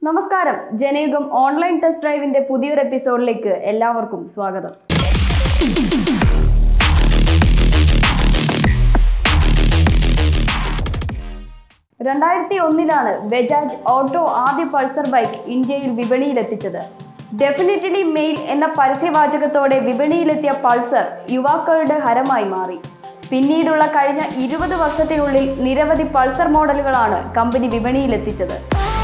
നമസ്കാരം Janayugom online test ഡ്രൈവിന്റെ പുതിയൊരു എപ്പിസോഡിലേക്ക് എല്ലാവർക്കും സ്വാഗതം രണ്ടായിരത്തി ഒന്നിലാണ് ബജാജ് ഓട്ടോ ആദ്യ പൾസർ ബൈക്ക് ഇന്ത്യയിൽ വിപണിയിലെത്തിച്ചത് ഡെഫിനറ്റ്ലി മെയിൽ എന്ന പരസ്യവാചകത്തോടെ വിപണിയിലെത്തിയ പൾസർ യുവാക്കളുടെ ഹരമായി മാറി പിന്നീടുള്ള കഴിഞ്ഞ ഇരുപത് വർഷത്തിനുള്ളിൽ നിരവധി പൾസർ മോഡലുകളാണ് കമ്പനി വിപണിയിലെത്തിച്ചത്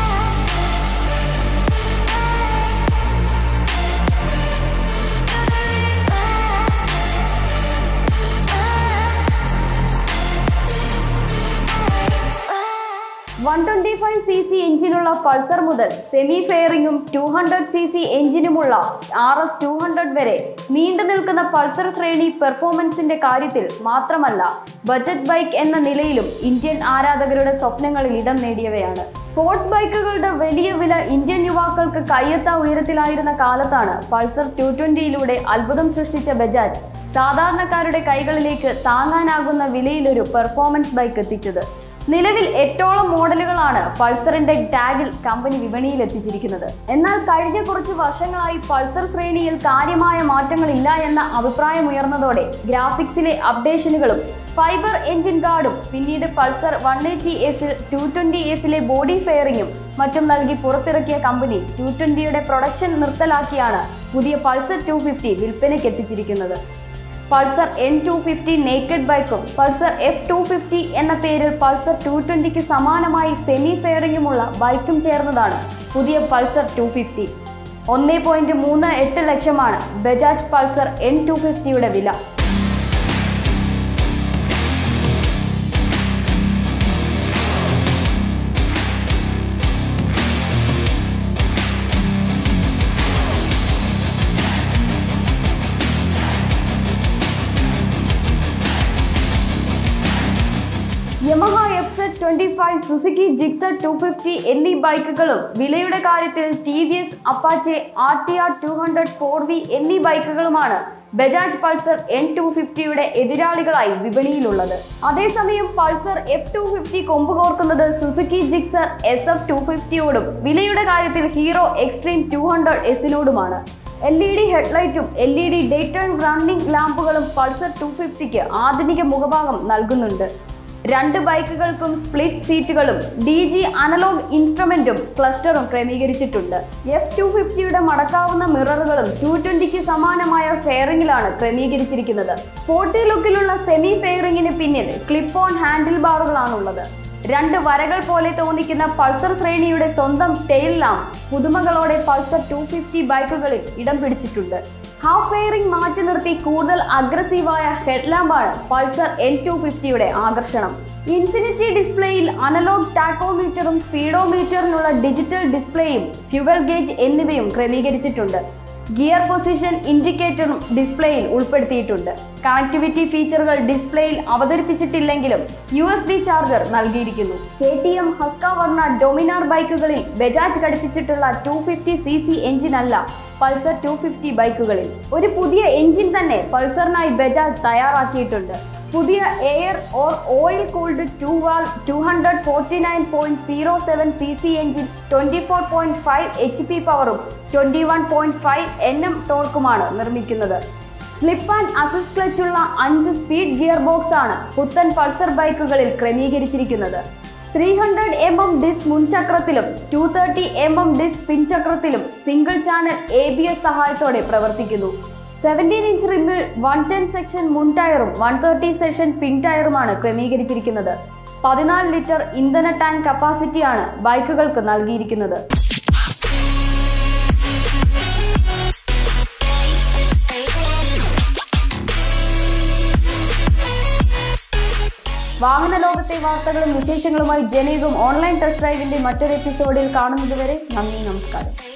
one twenty five C C എഞ്ചിനുള്ള പൾസർ മുതൽ സെമി ഫെയറിംഗും ടു ഹൺഡ്രഡ് സി സി എഞ്ചിനുമുള്ള ആർ എസ് ടു ഹൺഡ്രഡ് വരെ നീണ്ടു നിൽക്കുന്ന പൾസർ ശ്രേണി പെർഫോമൻസിന്റെ കാര്യത്തിൽ മാത്രമല്ല ബജറ്റ് ബൈക്ക് എന്ന നിലയിലും ഇന്ത്യൻ ആരാധകരുടെ സ്വപ്നങ്ങളിൽ ഇടം നേടിയവയാണ് സ്പോർട്സ് ബൈക്കുകളുടെ വലിയ വില ഇന്ത്യൻ യുവാക്കൾക്ക് കയ്യെത്താ ഉയരത്തിലായിരുന്ന കാലത്താണ് പൾസർ ടു ട്വന്റിയിലൂടെ അത്ഭുതം സൃഷ്ടിച്ച ബജാജ് സാധാരണക്കാരുടെ കൈകളിലേക്ക് താങ്ങാനാകുന്ന വിലയിലൊരു പെർഫോമൻസ് ബൈക്ക് എത്തിച്ചത് നിലവിൽ എട്ടോളം മോഡലുകളാണ് പൾസറിന്റെ ടാഗിൽ കമ്പനി വിപണിയിൽ എത്തിച്ചിരിക്കുന്നത് എന്നാൽ കഴിഞ്ഞ കുറച്ച് വർഷങ്ങളായി പൾസർ ശ്രേണിയിൽ കാര്യമായ മാറ്റങ്ങളില്ല എന്ന അഭിപ്രായം ഉയർന്നതോടെ ഗ്രാഫിക്സിലെ അപ്ഡേഷനുകളും ഫൈബർ എഞ്ചിൻ ഗാർഡും പിന്നീട് പൾസർ വൺ എയ്റ്റി എഫിൽ ടു ട്വന്റി എഫിലെ ബോഡി ഫെയറിങ്ങും മറ്റും നൽകി പുറത്തിറക്കിയ കമ്പനി ടു ട്വന്റിയുടെ പ്രൊഡക്ഷൻ നിർത്തലാക്കിയാണ് പുതിയ പൾസർ ടു ഫിഫ്റ്റി വിൽപ്പനയ്ക്ക് എത്തിച്ചിരിക്കുന്നത് Pulsar N two fifty naked ബൈക്കും പൾസർ എഫ് ടു ഫിഫ്റ്റി എന്ന പേരിൽ പൾസർ ടു ട്വന്റിക്ക് സമാനമായി സെമി ഫെയറിംഗുമുള്ള ബൈക്കും ചേർന്നതാണ് പുതിയ പൾസർ ടു ഫിഫ്റ്റി ഒന്നേ പോയിന്റ് മൂന്ന് എട്ട് ലക്ഷമാണ് ബജാജ് പൾസർ എൻ ടു ഫിഫ്റ്റിയുടെ വില Yamaha F twenty five Suzuki Gixxer two fifty എന്നീ ബൈക്കുകളും വിലയുടെ കാര്യത്തിൽ T V S Apache R T R two hundred four V എന്നീ ബൈക്കുകളുമാണ് ബജാജ് പൾസർ എൻ ടു ഫിഫ്റ്റിയുടെ എതിരാളികളായി വിപണിയിലുള്ളത് അതേസമയം പൾസർ എഫ് ടു ഫിഫ്റ്റി കൊമ്പ് കോർക്കുന്നത് Suzuki Gixxer S F two ഫിഫ്റ്റിയോടും വിലയുടെ കാര്യത്തിൽ Hero Xtreme two hundred എസിനോടുമാണ് L E D ഹെഡ്ലൈറ്റും L E D day time running ലാമ്പുകളും പൾസർ ടു ഫിഫ്റ്റിക്ക് ആധുനിക മുഖഭാഗം നൽകുന്നുണ്ട് രണ്ട് ബൈക്കുകൾക്കും സ്പ്ലിറ്റ് സീറ്റുകളും ഡി ജി അനലോഗ് ഇൻസ്ട്രുമെന്റും ക്ലസ്റ്ററും ക്രമീകരിച്ചിട്ടുണ്ട് എഫ് ടു ഫിഫ്റ്റിയുടെ മടക്കാവുന്ന മിററുകളും ടു ട്വന്റിക്ക് സമാനമായ ഫെയറിംഗിലാണ് ക്രമീകരിച്ചിരിക്കുന്നത് സ്പോർട്ടി ലുക്കിലുള്ള സെമി ഫെയറിംഗിന് പിന്നിൽ ക്ലിപ്പ് ഓൺ ഹാൻഡിൽ ബാറുകളാണുള്ളത് രണ്ട് വരകൾ പോലെ തോന്നിക്കുന്ന പൾസർ ശ്രേണിയുടെ സ്വന്തം ടെയിൽ ലാമ്പ് പുതുമകളോടെ പൾസർ ടു ഫിഫ്റ്റി ബൈക്കുകളിൽ ഇടം പിടിച്ചിട്ടുണ്ട് ഹാഫ് ഫെയറിംഗ് മാറ്റി നിർത്തി കൂടുതൽ അഗ്രസീവായ ഹെഡ്ലാമ്പാണ് പൾസർ എൻ ടു ഫിഫ്റ്റിയുടെ ആകർഷണം ഇൻഫിനിറ്റി ഡിസ്പ്ലേയിൽ അനലോഗ് ടാക്കോമീറ്ററും സ്പീഡോമീറ്ററിനുള്ള ഡിജിറ്റൽ ഡിസ്പ്ലേയും ഫ്യുവൽ ഗേജ് എന്നിവയും ക്രമീകരിച്ചിട്ടുണ്ട് ഗിയർ പൊസിഷൻ ഇൻഡിക്കേറ്ററും ഡിസ്പ്ലേയിൽ ഉൾപ്പെടുത്തിയിട്ടുണ്ട് കണക്ടിവിറ്റി ഫീച്ചറുകൾ ഡിസ്പ്ലേയിൽ അവതരിപ്പിച്ചിട്ടില്ലെങ്കിലും യു എസ് ബി ചാർജർ നൽകിയിരിക്കുന്നു K T M Husqvarna Dominar ബൈക്കുകളിൽ ബജാജ് ഘടിപ്പിച്ചിട്ടുള്ള two fifty C C engine അല്ല പൾസർ ടു ഫിഫ്റ്റി ബൈക്കുകളിൽ ഒരു പുതിയ എഞ്ചിൻ തന്നെ പൾസറിനായി ബജാജ് തയ്യാറാക്കിയിട്ടുണ്ട് പുതിയ air or oil cooled two valve two hundred forty nine point zero seven C C engine twenty four point five H P പവറും twenty one point five N M ടോർക്കുമാണ് നിർമ്മിക്കുന്നത് സ്ലിപ്പ് ആൻഡ് അസിസ്റ്റ് ക്ലച്ചുള്ള അഞ്ച് speed gear box ആണ് പുത്തൻ Pulsar ബൈക്കുകളിൽ ക്രമീകരിച്ചിരിക്കുന്നത് three hundred M M disc മുൻചക്രത്തിലും two thirty M M disc പിൻചക്രത്തിലും single channel A B S സഹായത്തോടെ പ്രവർത്തിക്കുന്നു സെവൻറ്റീൻ ഇഞ്ച് റിമ്മിൽ വൺ ടെൻ സെക്ഷൻ മുൻ ടയറും വൺ തേർട്ടി സെക്ഷൻ പിൻ ടയറുമാണ് ക്രമീകരിച്ചിരിക്കുന്നത് പതിനാല് ലിറ്റർ ഇന്ധന ടാങ്ക് കപ്പാസിറ്റിയാണ് ബൈക്കുകൾക്ക് നൽകിയിരിക്കുന്നത് വാഹന ലോകത്തെ വാർത്തകളും വിശേഷങ്ങളുമായി ജനയുഗം ഓൺലൈൻ ടെസ്റ്റ് ഡ്രൈവിന്റെ മറ്റൊരു എപ്പിസോഡിൽ കാണുന്നതുവരെ നന്ദി നമസ്കാരം